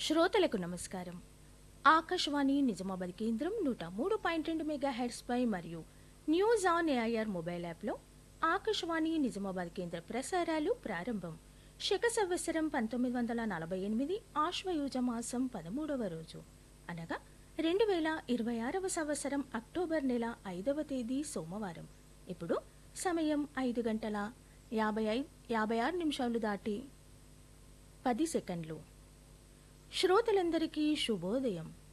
శ్రోతలకు నమస్కారం ఆకాశవాణి నిజామాబాద్ కేంద్రం నూట మూడు పాయింట్ రెండు మెగా పై మరియు న్యూస్ ఆన్ ఏఐఆర్ మొబైల్ యాప్లో ఆకాశవాణి నిజామాబాద్ కేంద్ర ప్రసారాలు ప్రారంభం శక సంవత్సరం పంతొమ్మిది వందల నలభై ఎనిమిది ఆశ్వయుజ మాసం పదమూడవ రోజు అనగా రెండు వేల ఇరవై ఆరవ సంవత్సరం అక్టోబర్ నెల ఐదవ తేదీ సోమవారం ఇప్పుడు సమయం ఐదు గంటల యాభై ఐదు యాభై ఆరు నిమిషాలు దాటి పది సెకండ్లు శ్రోతలందరికీ శుభోదయం